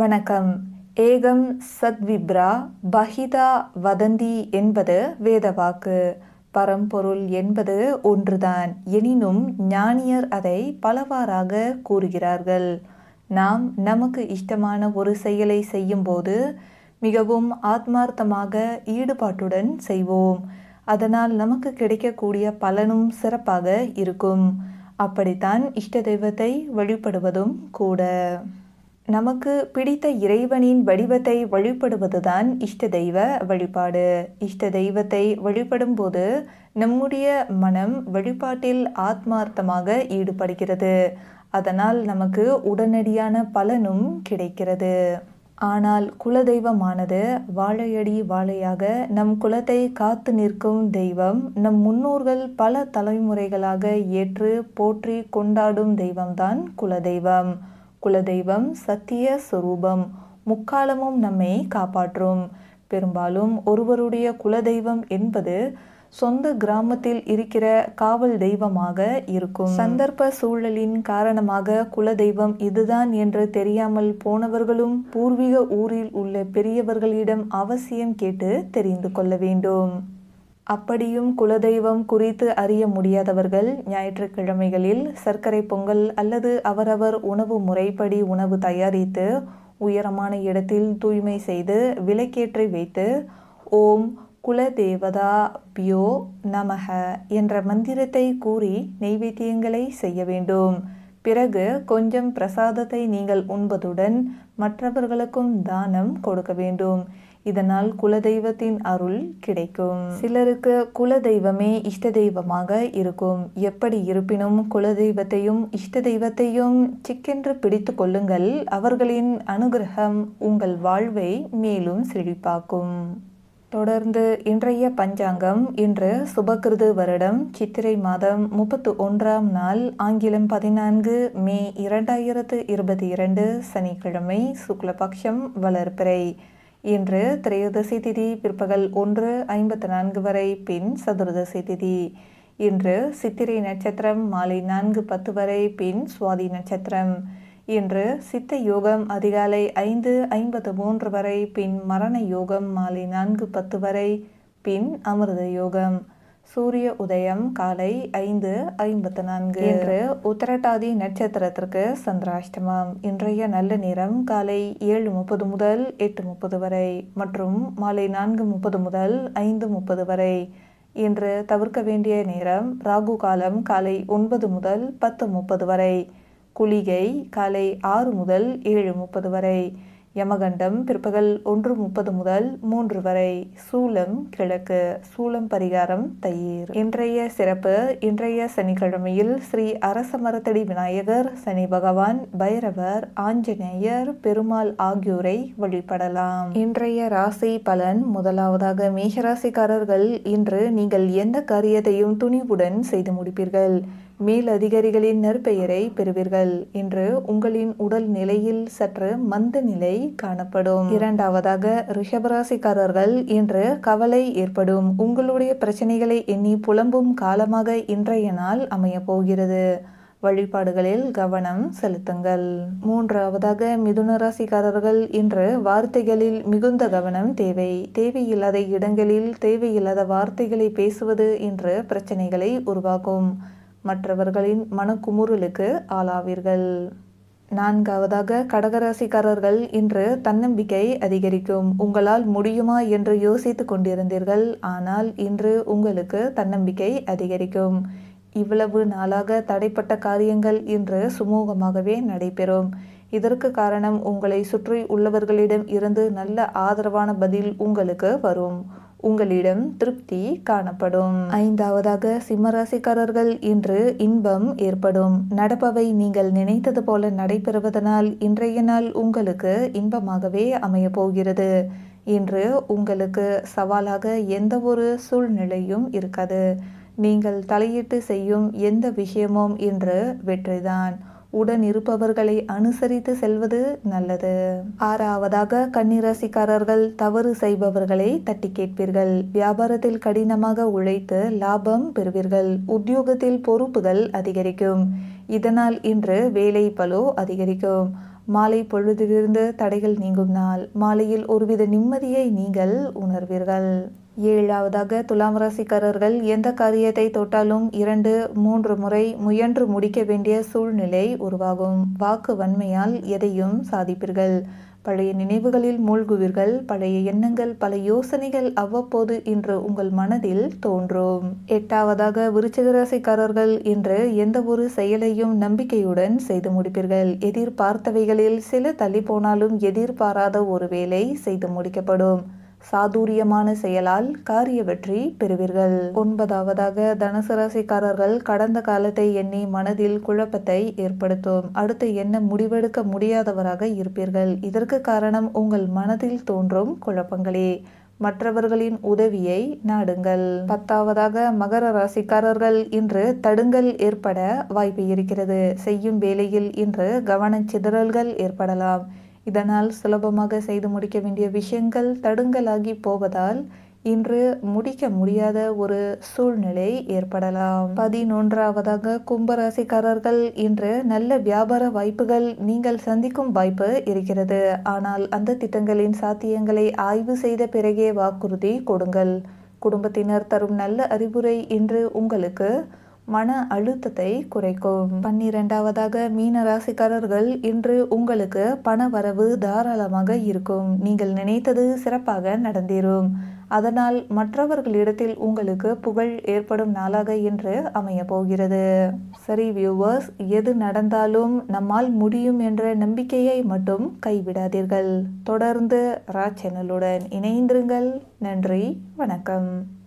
வணக்கம் ஏகம் சத்விப்ரா பஹிதா வதந்தி என்பது வேதவாக்கு பரம்பொருள் என்பது ஒன்றுதான் எனினும் ஞானியர் அதை பலவாறாக கூறுகிறார்கள் நாம் நமக்கு இஷ்டமான ஒரு செயலை செய்யும்போது மிகவும் ஆத்மார்த்தமாக ஈடுபாட்டுடன் செய்வோம் அதனால் நமக்கு கிடைக்கக்கூடிய பலனும் சிறப்பாக இருக்கும் அப்படித்தான் இஷ்ட தெய்வத்தை வழிபடுவதும் கூட நமக்கு பிடித்த இறைவனின் வடிவத்தை வழிபடுவதுதான் இஷ்ட தெய்வ வழிபாடு இஷ்ட தெய்வத்தை வழிபடும் போது நம்முடைய மனம் வழிபாட்டில் ஆத்மார்த்தமாக ஈடுபடுகிறது அதனால் நமக்கு உடனடியான பலனும் கிடைக்கிறது ஆனால் குலதெய்வமானது வாழையடி வாழையாக நம் குலத்தை காத்து நிற்கும் தெய்வம் நம் முன்னோர்கள் பல தலைமுறைகளாக ஏற்று போற்றி கொண்டாடும் தெய்வம்தான் குலதெய்வம் குலதெய்வம் சத்திய சுரூபம் முக்காலமும் நம்மை காப்பாற்றும் பெரும்பாலும் ஒருவருடைய குலதெய்வம் என்பது சொந்த கிராமத்தில் இருக்கிற காவல் தெய்வமாக இருக்கும் சந்தர்ப்ப சூழலின் காரணமாக குலதெய்வம் இதுதான் என்று தெரியாமல் போனவர்களும் பூர்வீக ஊரில் உள்ள பெரியவர்களிடம் அவசியம் கேட்டு தெரிந்து கொள்ள வேண்டும் அப்படியும் குலதெய்வம் குறித்து அறிய முடியாதவர்கள் ஞாயிற்றுக்கிழமைகளில் சர்க்கரை பொங்கல் அல்லது அவரவர் உணவு முறைப்படி உணவு தயாரித்து உயரமான இடத்தில் தூய்மை செய்து விளக்கேற்றி வைத்து ஓம் குலதேவதா பியோ நமக என்ற மந்திரத்தை கூறி நெய்வேத்தியங்களை செய்ய வேண்டும் பிறகு கொஞ்சம் பிரசாதத்தை நீங்கள் உண்பதுடன் மற்றவர்களுக்கும் தானம் கொடுக்க வேண்டும் இதனால் குலதெய்வத்தின் அருள் கிடைக்கும் சிலருக்கு குலதெய்வமே இஷ்ட தெய்வமாக இருக்கும் எப்படி இருப்பினும் குலதெய்வத்தையும் இஷ்ட தெய்வத்தையும் சிக்கென்று பிடித்து கொள்ளுங்கள் அவர்களின் அனுகிரகம் உங்கள் வாழ்வை மேலும் செழிப்பாக்கும் தொடர்ந்து இன்றைய பஞ்சாங்கம் இன்று சுபகிருது வருடம் சித்திரை மாதம் முப்பத்து ஒன்றாம் நாள் ஆங்கிலம் பதினான்கு மே இரண்டாயிரத்து இருபத்தி இரண்டு சனிக்கிழமை சுக்லபக்ஷம் வளர்பிறை இன்று திரையோதசி திதி பிற்பகல் ஒன்று ஐம்பத்து நான்கு வரை பின் சதுர்தசி திதி இன்று சித்திரை நட்சத்திரம் மாலை நான்கு பத்து வரை பின் சுவாதி நட்சத்திரம் இன்று சித்த யோகம் அதிகாலை ஐந்து ஐம்பத்து மூன்று வரை பின் மரண யோகம் மாலை நான்கு பத்து வரை பின் அமிர்த யோகம் சூரிய உதயம் காலை ஐந்து ஐம்பத்து நான்கு இன்று உத்தரட்டாதி நட்சத்திரத்திற்கு சந்திராஷ்டமம் இன்றைய நல்ல நேரம் காலை ஏழு முப்பது முதல் எட்டு முப்பது வரை மற்றும் மாலை நான்கு முப்பது முதல் ஐந்து முப்பது வரை இன்று தவிர்க்க வேண்டிய நேரம் ராகு காலம் காலை ஒன்பது முதல் பத்து முப்பது வரை குளிகை காலை ஆறு முதல் ஏழு முப்பது வரை யமகண்டம் பிற்பகல் ஒன்று முப்பது முதல் மூன்று வரை சூலம் கிழக்கு சூலம் பரிகாரம் தயிர் இன்றைய சிறப்பு இன்றைய சனிக்கிழமையில் ஸ்ரீ அரச மரத்தடி விநாயகர் சனி பகவான் பைரவர் ஆஞ்சநேயர் பெருமாள் ஆகியோரை வழிபடலாம் இன்றைய ராசி பலன் முதலாவதாக மேஷராசிக்காரர்கள் இன்று நீங்கள் எந்த காரியத்தையும் துணிவுடன் செய்து முடிப்பீர்கள் மேல் அதிகாரிகளின் நற்பெயரை பெறுவீர்கள் இன்று உங்களின் உடல் நிலையில் சற்று மந்த நிலை காணப்படும் இரண்டாவதாக ரிஷபராசிக்காரர்கள் இன்று கவலை ஏற்படும் உங்களுடைய பிரச்சனைகளை எண்ணி புலம்பும் காலமாக இன்றைய நாள் அமைய போகிறது வழிபாடுகளில் கவனம் செலுத்துங்கள் மூன்றாவதாக மிதுன ராசிக்காரர்கள் இன்று வார்த்தைகளில் மிகுந்த கவனம் தேவை தேவையில்லாத இடங்களில் தேவையில்லாத வார்த்தைகளை பேசுவது இன்று பிரச்சனைகளை உருவாக்கும் மற்றவர்களின் மனக்குமுறலுக்கு ஆளாவீர்கள் நான்காவதாக கடகராசிக்காரர்கள் இன்று தன்னம்பிக்கை அதிகரிக்கும் உங்களால் முடியுமா என்று யோசித்து கொண்டிருந்தீர்கள் ஆனால் இன்று உங்களுக்கு தன்னம்பிக்கை அதிகரிக்கும் இவ்வளவு நாளாக தடைப்பட்ட காரியங்கள் இன்று சுமூகமாகவே நடைபெறும் இதற்கு காரணம் உங்களை சுற்றி உள்ளவர்களிடம் இருந்து நல்ல ஆதரவான பதில் உங்களுக்கு வரும் உங்களிடம் திருப்தி காணப்படும் ஐந்தாவதாக சிம்மராசிக்காரர்கள் இன்று இன்பம் ஏற்படும் நடப்பவை நீங்கள் நினைத்தது போல நடைபெறுவதனால் இன்றைய நாள் உங்களுக்கு இன்பமாகவே அமைய போகிறது இன்று உங்களுக்கு சவாலாக எந்த ஒரு சூழ்நிலையும் இருக்காது நீங்கள் தலையிட்டு செய்யும் எந்த விஷயமும் இன்று வெற்றிதான் உடன் இருப்பவர்களை அனுசரித்து செல்வது நல்லது ஆறாவதாக கன்னிராசிக்காரர்கள் தவறு செய்பவர்களை தட்டி கேட்பீர்கள் வியாபாரத்தில் கடினமாக உழைத்து லாபம் பெறுவீர்கள் உத்தியோகத்தில் பொறுப்புகள் அதிகரிக்கும் இதனால் இன்று வேலை பலு அதிகரிக்கும் மாலை பொழுதிலிருந்து தடைகள் நீங்கும் நாள் மாலையில் ஒருவித நிம்மதியை நீங்கள் உணர்வீர்கள் ஏழாவதாக துலாம் ராசிக்காரர்கள் எந்த காரியத்தை தொட்டாலும் இரண்டு மூன்று முறை முயன்று முடிக்க வேண்டிய சூழ்நிலை உருவாகும் வாக்கு வன்மையால் எதையும் சாதிப்பீர்கள் பழைய நினைவுகளில் மூழ்குவீர்கள் பழைய எண்ணங்கள் பல யோசனைகள் அவ்வப்போது இன்று உங்கள் மனதில் தோன்றும் எட்டாவதாக விருச்சிக ராசிக்காரர்கள் இன்று எந்த ஒரு செயலையும் நம்பிக்கையுடன் செய்து முடிப்பீர்கள் எதிர்பார்த்தவைகளில் சில தள்ளி போனாலும் எதிர்பாராத ஒரு வேலை செய்து முடிக்கப்படும் சாதுரியமான செயலால் காரிய வெற்றி பெறுவீர்கள் ஒன்பதாவதாக தனுசு ராசிக்காரர்கள் கடந்த காலத்தை எண்ணி மனதில் குழப்பத்தை ஏற்படுத்தும் அடுத்து என்ன முடிவெடுக்க முடியாதவராக இருப்பீர்கள் இதற்கு காரணம் உங்கள் மனதில் தோன்றும் குழப்பங்களே மற்றவர்களின் உதவியை நாடுங்கள் பத்தாவதாக மகர ராசிக்காரர்கள் இன்று தடுங்கல் ஏற்பட வாய்ப்பு இருக்கிறது செய்யும் வேலையில் இன்று கவனச்சிதறல்கள் ஏற்படலாம் இதனால் சுலபமாக செய்து முடிக்க வேண்டிய விஷயங்கள் தடுங்கலாகி போவதால் இன்று முடிக்க முடியாத ஒரு சூழ்நிலை ஏற்படலாம் பதினொன்றாவதாக கும்பராசிக்காரர்கள் இன்று நல்ல வியாபார வாய்ப்புகள் நீங்கள் சந்திக்கும் வாய்ப்பு இருக்கிறது ஆனால் அந்த திட்டங்களின் சாத்தியங்களை ஆய்வு செய்த பிறகே வாக்குறுதி கொடுங்கள் குடும்பத்தினர் தரும் நல்ல அறிவுரை இன்று உங்களுக்கு மன அழுத்தத்தை குறைக்கும் பன்னிரெண்டாவதாக மீன ராசிக்காரர்கள் இன்று உங்களுக்கு பண வரவு தாராளமாக இருக்கும் நீங்கள் நினைத்தது சிறப்பாக நடந்தேறும் அதனால் மற்றவர்களிடத்தில் உங்களுக்கு புகழ் ஏற்படும் நாளாக இன்று அமைய போகிறது சரி வியூவர்ஸ் எது நடந்தாலும் நம்மால் முடியும் என்ற நம்பிக்கையை மட்டும் கைவிடாதீர்கள் தொடர்ந்து ரா சேனலுடன் இணைந்திருங்கள் நன்றி வணக்கம்